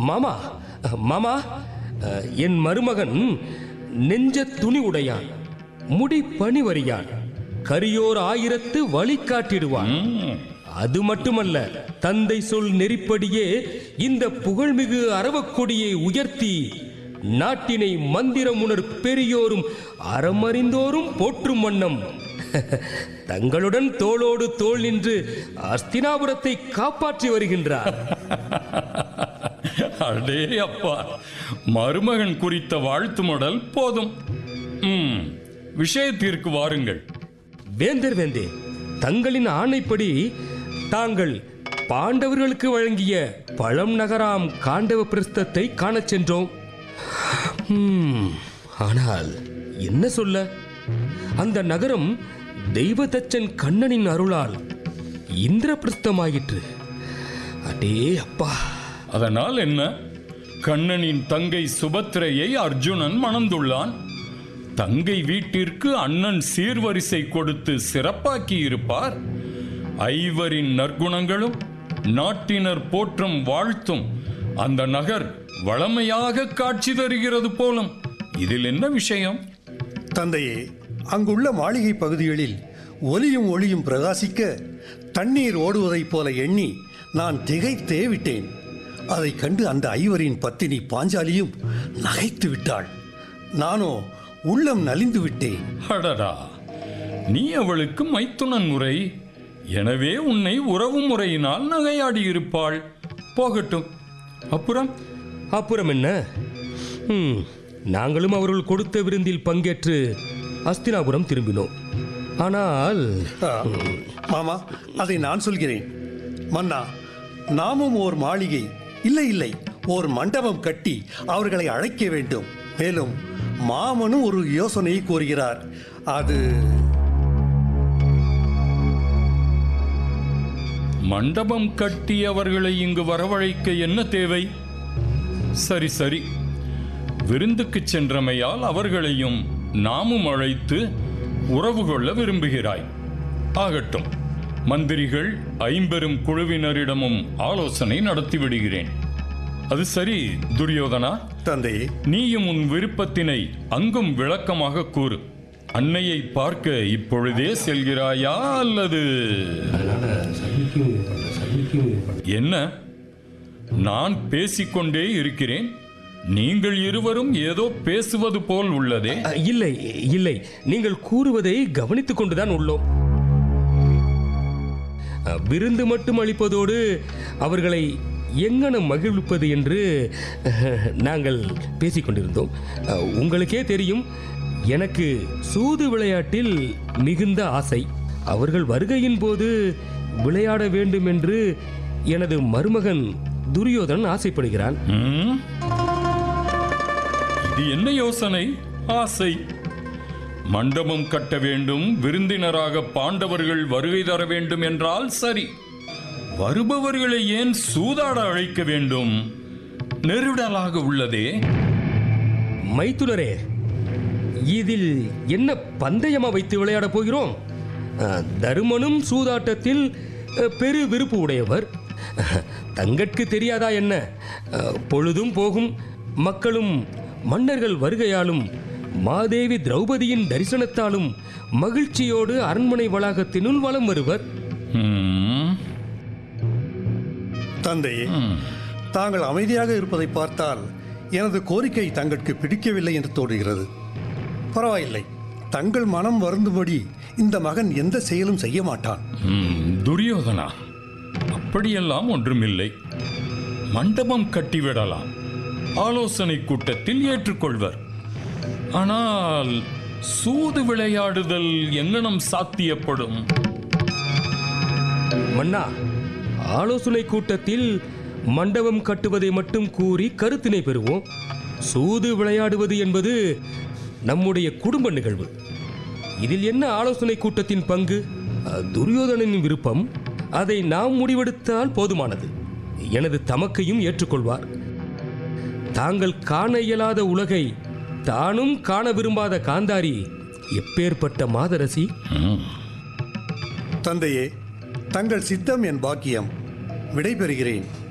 மாமா மாமா அஹ், என் மருமகன் நெஞ்ச துணி உடையான் முடி பணிவறியான் கரியோர் ஆயிரத்து வழி காட்டிடுவான் ம், அது மட்டுமல்ல தந்தை சொல் நெறிப்படியே இந்த புகழ்மிகு அரவக்கொடியை உயர்த்தி நாட்டினை மந்திரமுனர் பெரியோரும் அறமறிந்தோரும் போற்றும் வண்ணம் தங்களுடன் தோளோடு தோள் நின்று அஸ்தினாபுரத்தை காப்பாற்றி வருகின்றார் அடே அப்பா மருமகன் குறித்த வாழ்த்து மடல் போதும் ம், விஷயத்திற்கு வாருங்கள் வேந்தர் வேந்தே தங்களின் ஆணைப்படி தாங்கள் பாண்டவர்களுக்கு வழங்கிய பழம் நகராம் காண்டவ பிரஸ்தத்தை காணச் சென்றோம் ஹம், ஆனால் என்ன சொல்ல அந்த நகரம் தெய்வதச்சன் கண்ணனின் அருளால் இந்திரபிரஸ்தமாயிற்று அடே அப்பா அதனால் என்ன கண்ணனின் தங்கை சுபத்திரையை அர்ஜுனன் மணந்துள்ளான் தங்கை வீட்டிற்கு அண்ணன் சீர்வரிசை கொடுத்து சிறப்பாக்கி இருப்பார் ஐவரின் நற்குணங்களும் நாட்டினர் போற்றும் வாழ்த்தும் அந்த நகர் வளமையாக காட்சி தருகிறது போலும் இதில் என்ன விஷயம் தந்தையே அங்குள்ள மாளிகை பகுதிகளில் ஒலியும் ஒளியும் பிரகாசிக்க தண்ணீர் ஓடுவதைப் போல எண்ணி நான் திகைத்தே விட்டேன் அதைக் கண்டு அந்த ஐவரின் பத்தினி பாஞ்சாலியும் நகைத்து விட்டாள் நானோ உள்ளம் நலிந்து விட்டேன் அடடா நீ அவளுக்கு மைத்துனன் முறை எனவே உன்னை உறவு முறையினால் நகையாடி இருப்பாள் போகட்டும் அப்புறம் அப்புறம் என்ன ஹம், நாங்களும் அவர்கள் கொடுத்த விருந்தில் பங்கேற்று அஸ்தினாபுரம் திரும்பினோம் ஆனால் ஆ, மாமா அதை நான் சொல்கிறேன் மன்னா நாமும் ஓர் மாளிகை இல்லை இல்லை ஓர் மண்டபம் கட்டி அவர்களை அழைக்க வேண்டும் மேலும் மாமனும் ஒரு யோசனையை கூறுகிறார் அது மண்டபம் கட்டி அவர்களை இங்கு வரவழைக்க என்ன தேவை சரி சரி விருந்துக்கு சென்றமையால் அவர்களையும் நாமும் அழைத்து உறவு கொள்ள விரும்புகிறாய் ஆகட்டும் மந்திரிகள் ஐம்பெரும் குழுவினரிடமும் ஆலோசனை நடத்தி விடுகிறேன் அது சரி துரியோதனா தந்தையே நீயும் உன் விருப்பத்தினை அங்கும் விளக்கமாக கூறு அன்னையை பார்க்க இப்பொழுதே செல்கிறாயா அல்லது என்ன நான் பேசிக்கொண்டே இருக்கிறேன் நீங்கள் இருவரும் ஏதோ பேசுவது போல் உள்ளதே அ, இல்லை இல்லை நீங்கள் கூறுவதை கவனித்துக் கொண்டுதான் உள்ளோம் அ, விருந்து மட்டும் அளிப்பதோடு அவர்களை எங்கனம் மகிழ்விப்பது என்று அஹ், நாங்கள் பேசிக் கொண்டிருந்தோம் அ, உங்களுக்கே தெரியும் எனக்கு சூது விளையாட்டில் மிகுந்த ஆசை அவர்கள் வருகையின் போது விளையாட வேண்டும் என்று எனது மருமகன் துரியோதனன் ஆசைப்படுகிறான் ம்? இது என்ன யோசனை ஆசை மண்டபம் கட்ட வேண்டும் விருந்தினராக பாண்டவர்கள் வருகை தர வேண்டும் என்றால் சரி வருபவர்களை ஏன் சூதாட அழைக்க வேண்டும் நெருடலாக உள்ளதே மைத்துனரே இதில் என்ன பந்தயமா வைத்து விளையாடப் போகிறோம் அஹ், தருமனும் சூதாட்டத்தில் அஹ், பெரு விருப்பு உடையவர் தங்கட்கு தெரியாதா என்ன அஹ், பொழுதும் போகும் மக்களும் மன்னர்கள் வருகையாலும் மாதேவி திரௌபதியின் தரிசனத்தாலும் மகிழ்ச்சியோடு அரண்மனை வளாகத்தினுள் வலம் வருவர் ம், தந்தையே தாங்கள் அமைதியாக இருப்பதை பார்த்தால் எனது கோரிக்கை தங்களுக்கு பிடிக்கவில்லை என்று தோன்றுகிறது பரவாயில்லை தங்கள் மனம் வருந்தும்படி இந்த மகன் எந்த செயலும் செய்ய மாட்டான் ம், துரியோதனா அப்படியெல்லாம் ஒன்றுமில்லை மண்டபம் கட்டிவிடலாம் ஆலோசனை கூட்டத்தில் ஏற்றுக்கொள்வர் ஆனால் சூது விளையாடுதல் எங்கனம் சாத்தியப்படும் மன்னா ஆலோசனை கூட்டத்தில் மண்டபம் கட்டுவதை மட்டும் கூறி கருத்தினை பெறுவோம் சூது விளையாடுவது என்பது நம்முடைய குடும்ப நிகழ்வு இதில் என்ன ஆலோசனை கூட்டத்தின் பங்கு அஹ், துரியோதனனின் விருப்பம் அதை நாம் முடிவெடுத்தால் போதுமானது எனது தமக்கையும் ஏற்றுக்கொள்வார் தாங்கள் காண இயலாத உலகை தானும் காண விரும்பாத காந்தாரி எப்பேற்பட்ட மாதரசி தந்தையே தங்கள் சித்தம் என் பாக்கியம் விடைபெறுகிறேன்